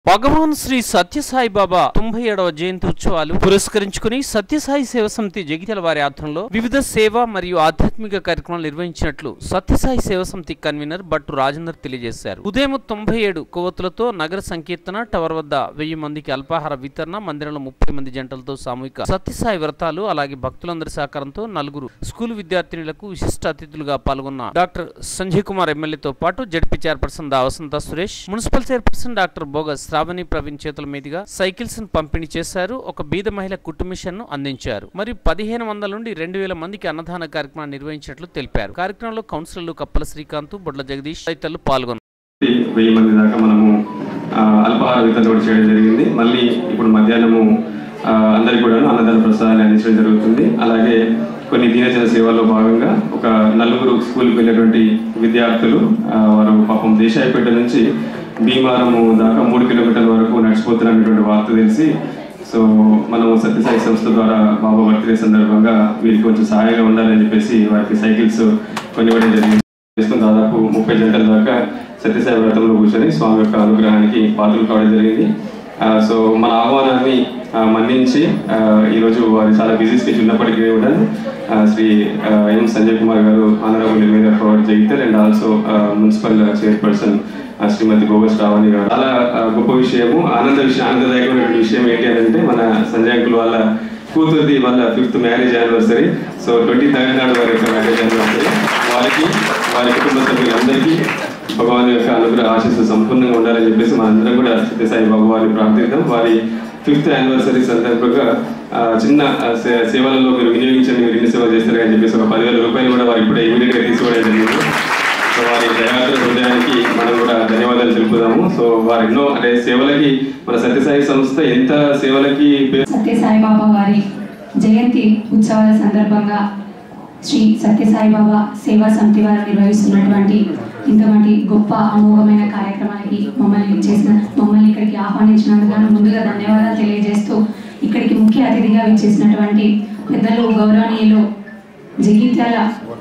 భగవాన్ శ్రీ సత్యసాయి బాబా తొంభై ఏడవ జయంతి ఉత్సవాలు పురస్కరించుకుని సత్యసాయి సేవ సమితి జగిత్యాల వారి ఆధ్వర్యంలో వివిధ సేవ మరియు ఆధ్యాత్మిక కార్యక్రమాలు నిర్వహించినట్లు సత్యసాయి సేవ సమితి కన్వీనర్ భట్టు రాజేందర్ తెలియజేశారు ఉదయం తొంభై ఏడు కొవ్వొత్తులతో నగర సంకీర్తన టవర్ వద్ద వెయ్యి మందికి అల్పాహార వితరణ మందిరంలో ముప్పై మంది జంటలతో సామూహిక సత్యసాయి వ్రతాలు అలాగే భక్తులందరి సహకారంతో నలుగురు స్కూల్ విద్యార్థినులకు విశిష్ట అతిథులుగా పాల్గొన్న డాక్టర్ సంజయ్ కుమార్ ఎమ్మెల్యేతో పాటు జడ్పీ చైర్పర్సన్ దా Vasantha Suresh municipal chairperson doctor Bhogas Sravani Praveen చేతుల మీదుగా సైకిల్స్ ను పంపిణీ చేశారు ఒక బీద మహిళ కుటుంబిషన్ ను అందించారు మరియు పదిహేను వందల నుండి రెండు వేల మందికి అన్నదాన కార్యక్రమాన్ని నిర్వహించినట్లు తెలిపారు కార్యక్రమంలో కౌన్సిలర్లు కప్పల శ్రీకాంత్ బొడ్ల జగదీష్ తదితరులు పాల్గొన్నారు వెయ్యి మంది దాకా మనము ఆ, అల్పాహార వితరణ కూడా చేయడం జరిగింది మళ్ళీ ఇప్పుడు మధ్యాహ్నము ఆ, అందరికీ కూడా అన్నదాన ప్రసాదాన్ని అందించడం జరుగుతుంది అలాగే కొన్ని దీనజన సేవల్లో భాగంగా ఒక నలుగురు స్కూల్కి వెళ్ళినటువంటి విద్యార్థులు ఆ, వారు పాపం దేశాయిపేట నుంచి భీమారము దాకా మూడు కిలోమీటర్ల వరకు నడిచిపోతున్నటువంటి వార్త తెలిసి సో మనం సత్యసాయి సంస్థ ద్వారా బాబా బర్త్డే సందర్భంగా వీరికి కొంచెం సహాయంగా ఉండాలని చెప్పేసి వారికి సైకిల్స్ కొనివ్వడం జరిగింది చేసుకుని దాదాపు ముప్పై జంటల దాకా సత్యసాయి వ్రతంలో కూర్చొని స్వామి యొక్క అనుగ్రహానికి పాత్రలు కావడం జరిగింది ఆ, సో మన ఆహ్వానాన్ని ఆ, మన్నించి ఆ, ఈరోజు వారి చాలా బిజీ స్పీచ్ ఉన్నప్పటికీ కూడా ఆ, శ్రీ ఆ, ఎం Sanjay Kumar garu honourable MLA for Jagtial and also municipal chairperson ah, Shrimati గోవస్ రావణి గారు చాలా ఆ, గొప్ప విషయము ఆనంద విషయం ఆనందదాయకమైన విషయం ఏంటి అని అంటే మన సంజయ్ అంకుల్ వాళ్ళ కూతురుది వాళ్ళ fifth marriage anniversary so twenty third నాడు వారి యొక్క మ్యారేజ్ యానివర్సరీ వారికి వారి కుటుంబ సభ్యులందరికీ భగవాన్ యొక్క అనుగ్రహ ఆశీస్సు సంపూర్ణంగా ఉండాలని చెప్పేసి మనందరం కూడా సత్యసాయి బాబు వారిని ప్రార్థిద్దాం వారి ఫిఫ్త్ యానివర్సరీ సందర్భంగా ఆ, చిన్న ఆ, సే- సేవలలో మీరు వినియోగించండి మీరు ఎన్ని సేవలు చేస్తారు అని చెప్పేసి ఒక పదివేల రూపాయలు కూడా వారు ఇప్పుడే ఇమీడియట్ గా తీసుకోవడం జరిగింది సో వారి దయాద్ర హృదయానికి మనం కూడా ధన్యవాదాలు తెలుపుదాము సో వారు ఎన్నో అంటే సేవలకి మన సత్యసాయి సంస్థ ఎంత సేవలకి పేరు సత్యసాయి బాబా వారి జయంతి ఉత్సవాల సందర్భంగా శ్రీ సత్యసాయి బాబా సేవా సమితి వారు నిర్వహిస్తున్నటువంటి ఇంతమంది గొప్ప అమోఘమైన కార్యక్రమానికి మమ్మల్ని చేసిన మమ్మల్ని ఇక్కడికి ఆహ్వానించినందుకు గాను ముందుగా ధన్యవాదాలు తెలియజేస్తూ ఇక్కడికి ముఖ్య అతిథిగా విచ్చేసినటువంటి పెద్దలు గౌరవనీయులు జగిత్యాల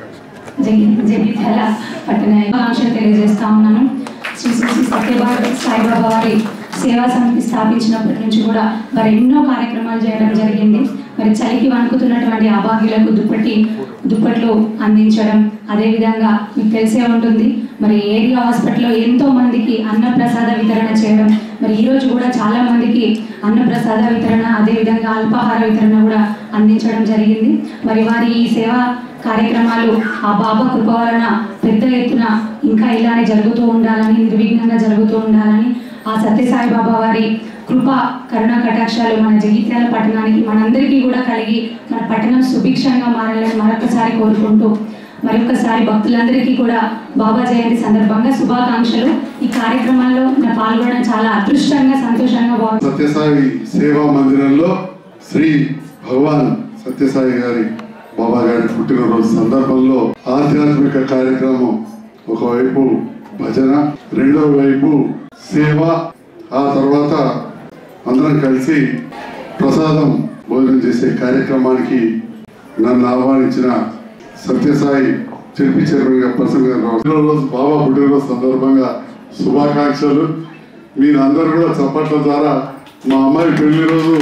జగి జగిత్యాల పట్టణ ఆకాంక్షలు తెలియజేస్తా ఉన్నాను శ్రీ శ్రీ శ్రీ సత్యబాబు సాయిబాబా వారి సేవా సమితి స్థాపించినప్పటి నుంచి కూడా వారు ఎన్నో కార్యక్రమాలు చేయడం జరిగింది మరి చలికి వణుకుతున్నటువంటి అభాగ్యులకు దుప్పటి దుప్పట్లు అందించడం అదేవిధంగా మీకు తెలిసే ఉంటుంది మరి ఏరియా హాస్పిటల్లో ఎంతో మందికి అన్నప్రసాద వితరణ చేయడం మరి ఈ రోజు కూడా చాలా మందికి అన్నప్రసాద వితరణ అదేవిధంగా అల్పాహార వితరణ కూడా అందించడం జరిగింది మరి వారి ఈ సేవా కార్యక్రమాలు ఆ బాబా కృప వలన పెద్ద ఎత్తున ఇంకా ఇలానే జరుగుతూ ఉండాలని నిర్విఘ్నంగా జరుగుతూ ఉండాలని ఆ సత్యసాయి బాబా వారి కృప కరుణ కటాక్షాలు మన జగిత్యాల పట్టణానికి మనందరికీ కూడా కలిగి మన పట్టణం సుభిక్షంగా మారాలని మరొకసారి కోరుకుంటూ మరొకసారి భక్తులందరికీ కూడా బాబా జయంతి సందర్భంగా శుభాకాంక్షలు ఈ కార్యక్రమాల్లో నా పాల్గొనడం చాలా అదృష్టంగా సంతోషంగా భావిస్తున్నాను సత్యసాయి సేవా మందిరంలో శ్రీ భగవాన్ సత్యసాయి గారి బాబా గారి పుట్టినరోజు సందర్భంలో ఆధ్యాత్మిక కార్యక్రమం ఒకవైపు భజన రెండవ వైపు సేవ ఆ తర్వాత అందరం కలిసి ప్రసాదం భోజనం చేసే కార్యక్రమానికి నన్ను ఆహ్వానించిన సత్యసాయి చెప్పి చైర్మన్ పర్సన్ గారు పుట్టినరోజు బాబా పుట్టినరోజు సందర్భంగా శుభాకాంక్షలు మీరందరూ కూడా చప్పట్ల ద్వారా మా అమ్మాయి పెళ్లి రోజు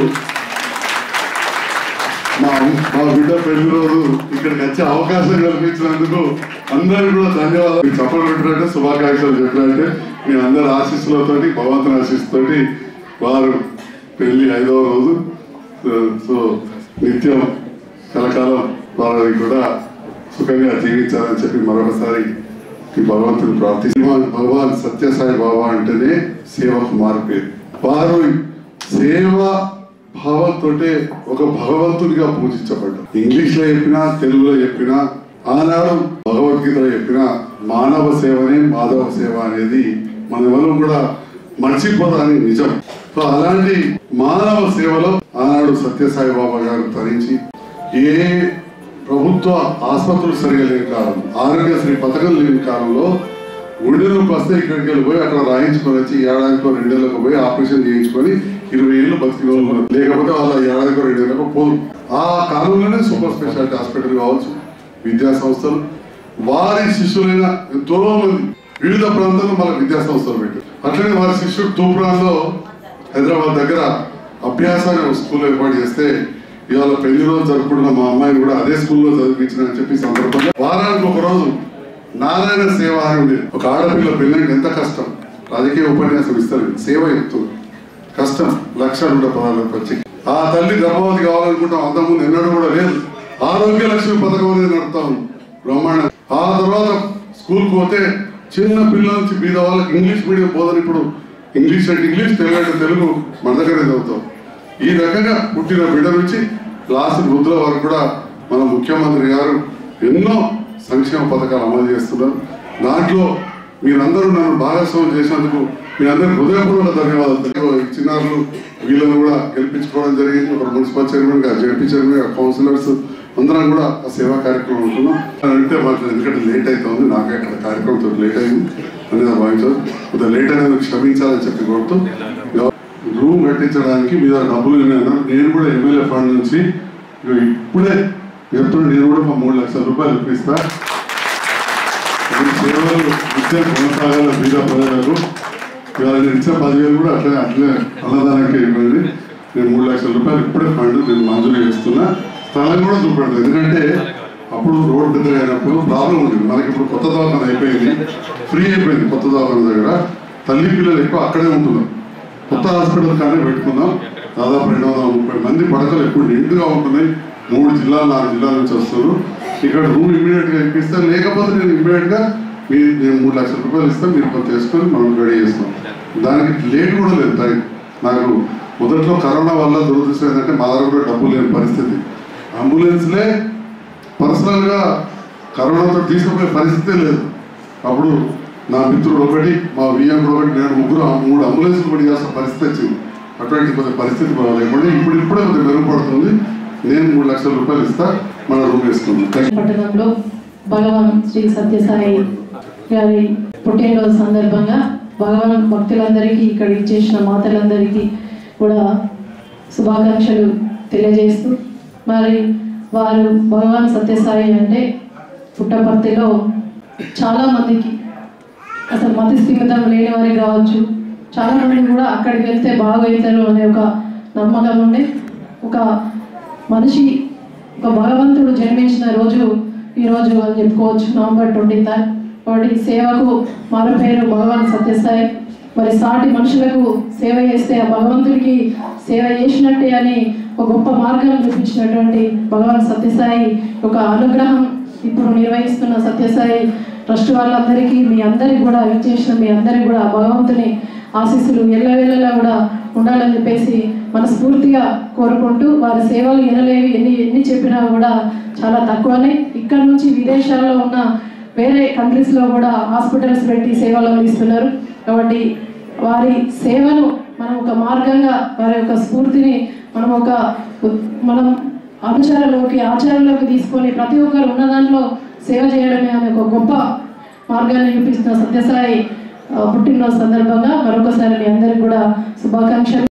మా మా బిడ్డ పెళ్లి రోజు ఇక్కడికి వచ్చే అవకాశం కల్పించినందుకు అందరికీ కూడా ధన్యవాదాలు మీకు చప్పట్లు పెట్టినట్టే శుభాకాంక్షలు చెప్పినట్టే మీ అందరి ఆశీస్సులతోటి భగవంతుని ఆశీస్సుతోటి వారు పెళ్లి ఐదవ రోజు సో- సో నిత్యం కలకాలం వారిని కూడా సుఖంగా జీవించాలని చెప్పి మరొకసారి ఈ భగవంతుని ప్రార్థి భగవాన్ సత్యసాయి బాబా అంటేనే సేవకు మారిపోయింది వారు సేవ భావంతో ఒక భగవంతుడిగా పూజించబడ్డారు ఇంగ్లీష్ లో చెప్పినా తెలుగులో చెప్పినా ఆనాడు భగవద్గీతలో చెప్పినా మానవ సేవనే మాధవ సేవ అనేది మన ఎవరు కూడా మర్చిపోదని నిజం సో అలాంటి మానవ సేవలో ఆనాడు సత్యసాయి బాబా గారు తరించి ఏ ప్రభుత్వ ఆసుపత్రులు సరిగా లేని కాలం ఆరోగ్యశ్రీ పథకం లేని కాలంలో గుండె నొప్పి వస్తే ఇక్కడికి వెళ్ళి పోయి అక్కడ రాయించుకొని వచ్చి ఏడాదికో రెండేళ్లకు పోయి ఆపరేషన్ చేయించుకొని ఇరవై ఏళ్ళు బతికి వాళ్ళు ఉన్నారు. లేకపోతే వాళ్ళ ఏడాదికో రెండేళ్లకు పోదు ఆ కాలంలోనే సూపర్ స్పెషాలిటీ హాస్పిటల్ కావచ్చు విద్యా సంస్థలు వారి శిష్యులైన ఎంతో మంది వివిధ ప్రాంతాల్లో మన విద్యా సంస్థలు పెట్టారు అట్లనే వారి శిష్యుడు తూప్రాన్లో హైదరాబాద్ దగ్గర అభ్యాసాన్ని ఒక స్కూల్ ఏర్పాటు చేస్తే ఇవాళ పెళ్లి రోజు జరుపుకుంటున్న మా అమ్మాయిని కూడా అదే స్కూల్లో చదివించిన అని చెప్పి ఈ సందర్భంగా వారానికి ఒక రోజు నారాయణ సేవ అని ఉండేది ఒక ఆడపిల్ల పెళ్ళంటే ఎంత కష్టం రాజకీయ ఉపన్యాసం ఇస్తారు సేవ చెప్తుంది కష్టం లక్ష నూట పదాలకు వచ్చి ఆ తల్లి గర్భవతి కావాలనుకుంటాం అంతకుముందు ఎన్నడూ కూడా లేదు ఆరోగ్య లక్ష్మి పథకం అనేది నడుపుతాం బ్రహ్మాండ ఆ తర్వాత స్కూల్కి పోతే చిన్న పిల్లల నుంచి బీద వాళ్ళకి ఇంగ్లీష్ మీడియం బోధన ఇప్పుడు ఇంగ్లీష్ అంటే ఇంగ్లీష్ తెలుగు అంటే తెలుగు మన దగ్గరే చదువుతాం ఈ రకంగా పుట్టిన బిడ్డ నుంచి లాస్ట్ వృద్ధుల వరకు కూడా మన ముఖ్యమంత్రి గారు ఎన్నో సంక్షేమ పథకాలు అమలు చేస్తున్నారు దాంట్లో మీరందరూ నన్ను భాగస్వామ్యం చేసినందుకు మీ అందరికి హృదయపూర్వక ధన్యవాదాలు ఈ చిన్నారులు వీళ్ళని కూడా గెలిపించుకోవడం జరిగింది ఒక మున్సిపల్ చైర్మన్ గా జడ్పీ చైర్మన్ గా కౌన్సిలర్స్ అందరం కూడా ఆ సేవా కార్యక్రమం ఉంటున్నాం అంటే మాకు ఎందుకంటే లేట్ అవుతుంది నాకే అక్కడ కార్యక్రమంతో లేట్ అయింది అనేది భావించారు కొద్దిగా లేట్ అనేది క్షమించాలని చెప్పి కోరుతూ రూమ్ కట్టించడానికి మీద డబ్బులు ఉన్నాయన్నా నేను కూడా ఎమ్మెల్యే ఫండ్ నుంచి ఇగో ఇప్పుడే చెప్తుంటే నేను కూడా ఒక మూడు లక్షల రూపాయలు ఇప్పిస్తా ఈ సేవలు నిత్యం కొనసాగాల బీద ప్రజలకు ఇవాళ నేను ఇచ్చే పదివేలు కూడా అట్లే అట్లే అన్నదానానికి ఇవ్వండి నేను మూడు లక్షల రూపాయలు ఇప్పుడే ఫండ్ నేను మంజూరు చేస్తున్నా స్థలం కూడా చూపండి ఎందుకంటే అప్పుడు రోడ్ పెద్ద అయినప్పుడు ప్రాబ్లం ఉంటుంది మనకి ఇప్పుడు కొత్త దవాఖాన అయిపోయింది ఫ్రీ అయిపోయింది కొత్త దవాఖాన దగ్గర తల్లి పిల్లలు ఎక్కువ అక్కడే ఉంటున్నారు కొత్త హాస్పిటల్ కానీ పెట్టుకుందాం దాదాపు రెండు వందల ముప్పై మంది పడకలు ఎక్కువ నిండుగా ఉంటున్నాయి మూడు జిల్లాలు నాలుగు జిల్లాల నుంచి వస్తారు ఇక్కడ రూమ్ ఇమీడియట్ గా ఇప్పిస్తాను లేకపోతే నేను ఇమీడియట్ గా మీ నేను మూడు లక్షల రూపాయలు ఇస్తాను మీరు కొంత చేసుకొని మనం రెడీ చేస్తాం దానికి లేట్ కూడా లేదు టైం నాకు మొదట్లో కరోనా వల్ల దురదృష్టం ఏంటంటే మా దగ్గర కూడా డబ్బులు లేని పరిస్థితి అంబులెన్స్లే పర్సనల్గా కరోనాతో తీసుకుపోయే పరిస్థితే లేదు అప్పుడు నా మిత్రుడు ఒకటి మా విఎం ఒకటి నేను ముగ్గురు ఆ మూడు అంబులెన్స్లు కూడా చేసిన పరిస్థితి వచ్చింది అటువంటి కొద్ది పరిస్థితి కూడా లేకుండా ఇప్పుడు ఇప్పుడే కొద్దిగా మెరుగుపడుతుంది నేను మూడు లక్షల రూపాయలు ఇస్తా మన రూమ్ వేసుకుందాం థ్యాంక్ యూ. పట్టణంలో భగవాన్ శ్రీ సత్యసాయి గారి పుట్టినరోజు సందర్భంగా భగవాన్ భక్తులందరికీ ఇక్కడ ఇచ్చేసిన మాతలందరికీ కూడా శుభాకాంక్షలు తెలియజేస్తూ మరి వారు భగవాన్ సత్యసాయి అంటే పుట్టపర్తిలో చాలా మందికి అసలు మతి స్థిమితం లేని వారికి కావచ్చు చాలా మంది కూడా అక్కడికి వెళ్తే బాగవుతారు అనే ఒక నమ్మకం ఉండే ఒక మనిషి ఒక భగవంతుడు జన్మించిన రోజు ఈ రోజు అని చెప్పుకోవచ్చు నవంబర్ ట్వంటీ థర్డ్ వాడి సేవకు మరో పేరు భగవాన్ సత్యసాయి మరి సాటి మనుషులకు సేవ చేస్తే ఆ భగవంతుడికి సేవ చేసినట్టే అని ఒక గొప్ప మార్గం చూపించినటువంటి భగవాన్ సత్యసాయి ఒక అనుగ్రహం ఇప్పుడు నిర్వహిస్తున్న సత్యసాయి ట్రస్ట్ వాళ్ళందరికీ మీ అందరికి కూడా ఇచ్చేసిన మీ అందరికి కూడా ఆ భగవంతుని ఆశీస్సులు ఎల్లవేళలా కూడా ఉండాలని చెప్పేసి మనస్ఫూర్తిగా కోరుకుంటూ వారి సేవలు ఎనలేవి ఎన్ని ఎన్ని చెప్పినా కూడా చాలా తక్కువనే ఇక్కడ నుంచి విదేశాల్లో ఉన్న వేరే కంట్రీస్లో కూడా హాస్పిటల్స్ పెట్టి సేవలు అందిస్తున్నారు కాబట్టి వారి సేవను మనం ఒక మార్గంగా వారి యొక్క స్ఫూర్తిని మనం ఒక మనం అనుచారంలోకి ఆచారంలోకి తీసుకొని ప్రతి ఒక్కరు ఉన్న దాంట్లో సేవ చేయడమే అనే ఒక గొప్ప మార్గాన్ని చూపిస్తున్న సత్యసాయి ఆ, పుట్టినరోజు సందర్భంగా మరొకసారి మీ అందరికి కూడా శుభాకాంక్షలు